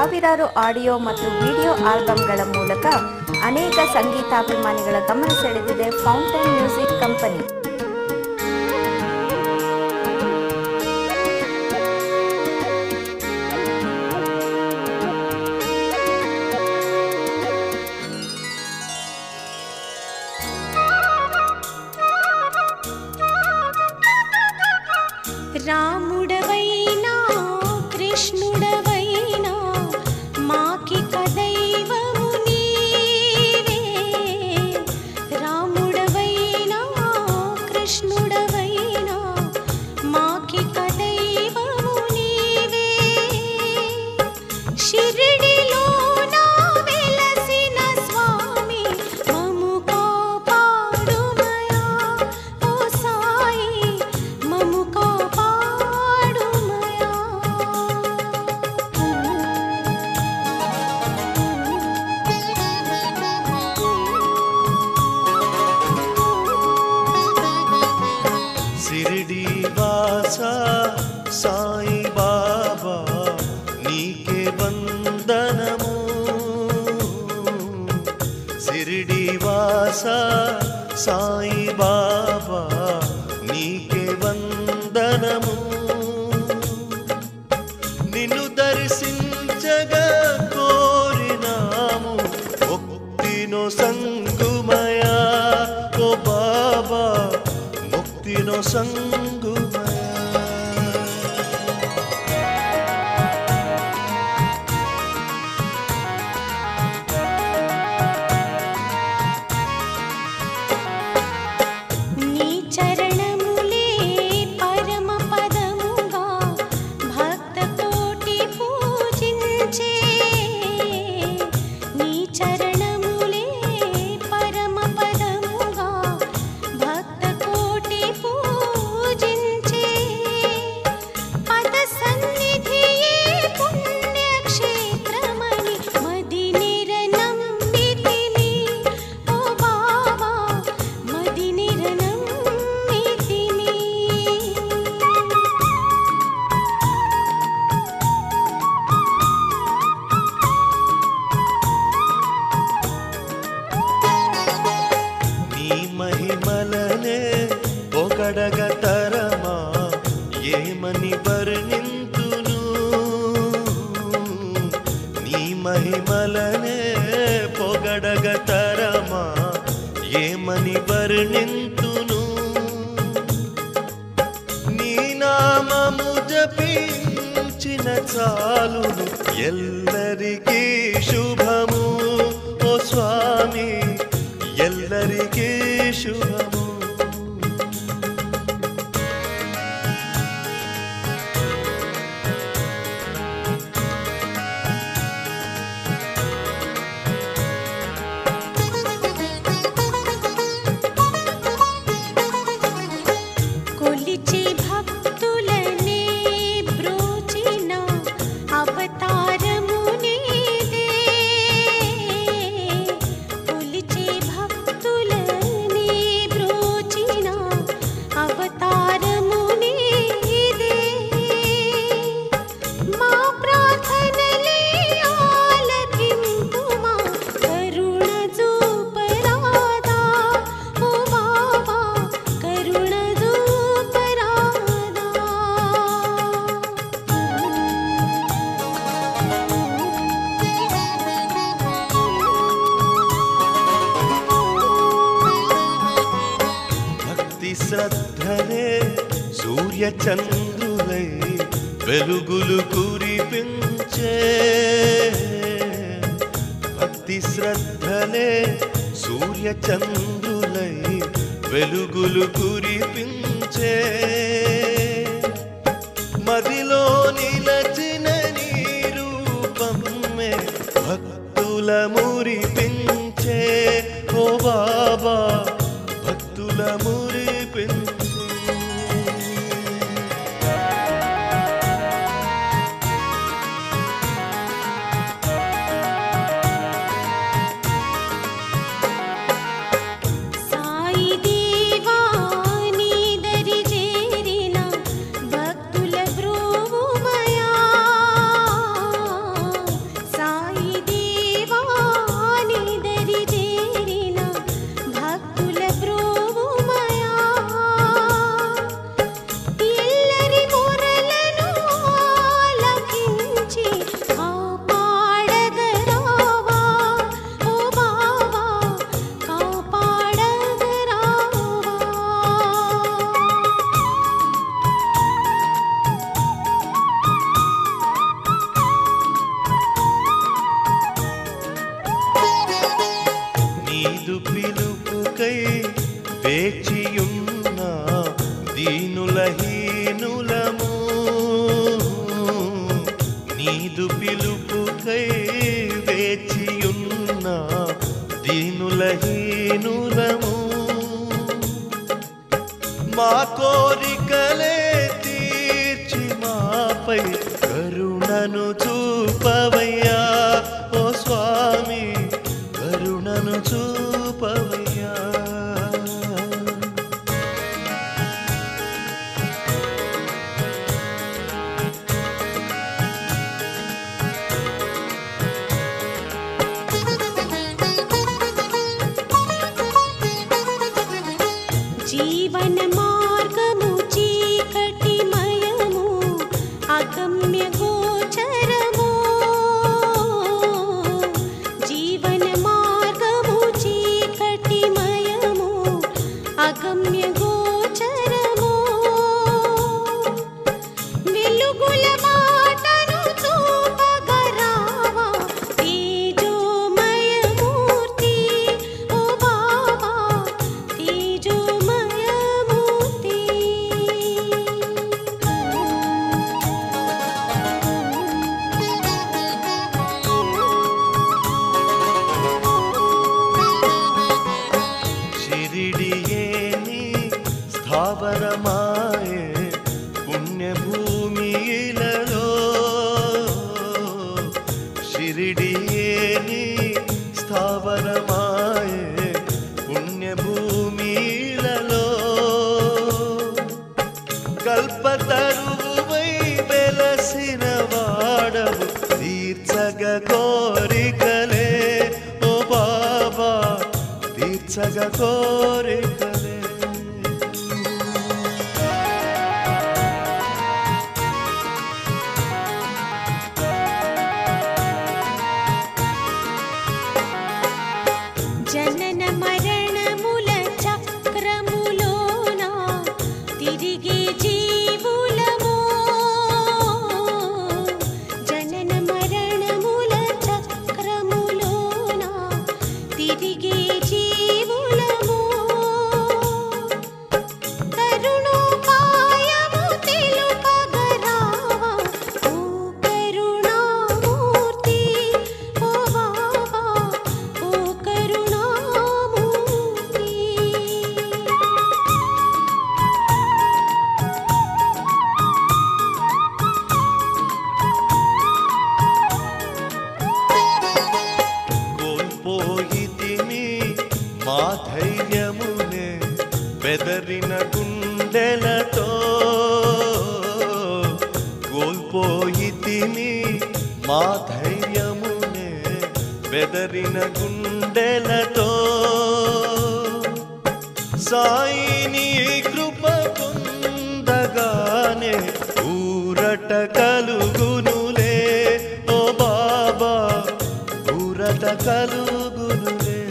ಸಾವಿರಾರು ಆಡಿಯೋ ಮತ್ತು ವಿಡಿಯೋ ಆಲ್ಬಂಗಳ ಮೂಲಕ ಅನೇಕ ಸಂಗೀತಾಭಿಮಾನಿಗಳ ಗಮನ ಸೆಳೆದಿದೆ ಫೌಂಟೈನ್ ಮ್ಯೂಸಿಕ್ ಕಂಪನಿ రాముడవైనా కృష్ణుడవైనా మాకిక దైవము నీవే రాముడవైనా కృష్ణుడవైనా మాకిక దైవము నీవే షిరిడిలో నా వెలసిన స్వామి మము కాపాడుమయా ఓ సాయి మము కాపాడుమయా సిరిడి వాస సాయి బాబా నీకే వందనము సిరిడి వాస సాయి బాబా నీకే వందనము నిన్ను దర్శించగా కోరినాము ముక్తినో సంగుమయా ఓ బాబా ముక్తినో సంగుమయా నీ చరణములే పరమ పదముగా భక్త కోటి పూజించే నీ చరణములే పరమ పదముగా భక్త కోటి పూజించే పద సన్నిధియే పుణ్యక్షేత్రమని మది నిరనమ్మితిని ఓ బాబా మది నిరనమ్మితిని నీ మహిమలనే పొగడగ తరమా ఏమని వర్ణింతును నీ మహిమలనే పొగడగ తరమా ఏమని వర్ణింతును నీ నామము జపించిన చాలును ఎల్లరికీ శుభము ఓ స్వామి ఎల్లరికీ శుభము కొలిచి భక్తులనే బ్రోచిన అవతారము నీదే కొలిచి భక్తులనే బ్రోచిన అవతారము నీదే మా ప్రార్థనలే ఆలకింపుమా కరుణ చూపరాదా ఓ బాబా కరుణ చూపరాదా భక్తి శ్రద్ధలే సూర్య చంద్రులై వెలుగులు కురిపించే భక్తి శ్రద్ధలే సూర్య చంద్రులై వెలుగులు కురిపించే మదిలో నిలచిన నీ రూపమే భక్తుల మురిపించే ఓ బాబా భక్తుల మురిపించే సాయి దేవా నీ దరి దీనులహీనులము నీదు పిలుపుకై వేచియున్న దీనులహీనులము మా కోరికలే తీర్చి మాపై కరుణను చూపవయ్యా ఓ స్వామి కరుణను చూపవయ్యా జీవన మార్గము చీకటిమయము అగమ్య గోచరము జీవన మార్గము చీకటిమయము అగమ్య గోచరము వెలుగుల మాటను చూపగరావా తేజోమయమూర్తి ఓ బాబా తేజోమయమూర్తి ಶಿರಿಡಿಯೇನಿ ಸ್ಥಾವರಮಾಯೆ ಪುಣ್ಯಭೂಮಿಯಿలలో ಶಿರಿಡಿಯೇನಿ ಸ್ಥಾವರಮಾಯೆ పుణ్యభూమిలలో కల్పతరువై వెలసిన వాడవు తీర్చగ కోరికలే ఓ బాబా తీర్చగ కోరికలే జనన మరణముల చక్రములోన తిరిగే జీవులము జనన మరణముల చక్రములోన తిరిగే జీవులము కరుణోపాయము తెలుపగరావా ఓ కరుణామూర్తి ఓ బాబా ఓ కరుణామూర్తి కోల్పోయితిమి మా ధైర్యమునే బెదరిన గుండెలతో కోల్పోయితిమి మా ధైర్యమునే బెదరిన గుండెలతో సాయిని కృప పొందగానే ఊరట కలుగునులే ఓ బాబా ఊరట కలుగునులే